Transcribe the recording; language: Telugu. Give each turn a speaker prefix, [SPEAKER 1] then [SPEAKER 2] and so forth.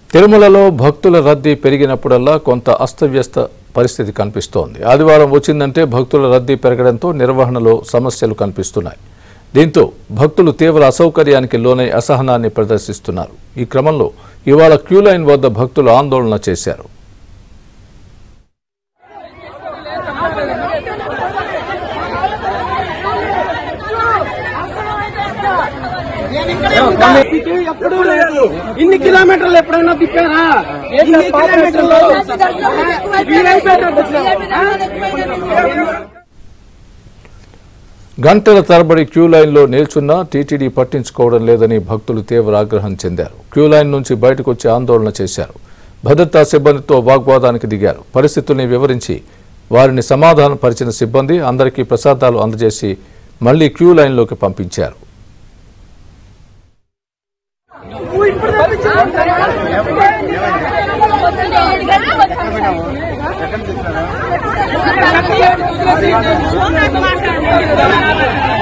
[SPEAKER 1] తిరుమలలో భక్తుల రద్దీ పెరిగినప్పుడల్లా కొంత అస్తవ్యస్త పరిస్థితి కనిపిస్తోంది ఆదివారం వచ్చిందంటే భక్తుల రద్దీ పెరగడంతో నిర్వహణలో సమస్యలు కనిపిస్తున్నాయి దీంతో భక్తులు తీవ్ర అసౌకర్యానికి లోనై అసహనాన్ని ప్రదర్శిస్తున్నారు ఈ క్రమంలో ఇవాళ క్యూ లైన్ వద్ద భక్తులు ఆందోళన చేశారు
[SPEAKER 2] ఇది ఎప్పుడూ లేదు ఇన్ని కిలోమీటర్లు ఎప్పుడైనా తిప్పారా ఇన్ని కిలోమీటర్లు వీలైపోయేటట్టు వచ్చినావు.
[SPEAKER 1] గంటల తరబడి క్యూ లైన్లో నిల్చున్నా టీటీడీ పట్టించుకోవడం లేదని భక్తులు తీవ్ర ఆగ్రహం చెందారు క్యూ లైన్ నుంచి బయటకు వచ్చి ఆందోళన చేశారు భద్రతా సిబ్బందితో వాగ్వాదానికి దిగారు పరిస్థితుల్ని వివరించి వారిని సమాధానపరిచిన సిబ్బంది అందరికీ ప్రసాదాలు అందజేసి మళ్లీ క్యూ లైన్లోకి పంపించారు
[SPEAKER 3] మాట్లాడారు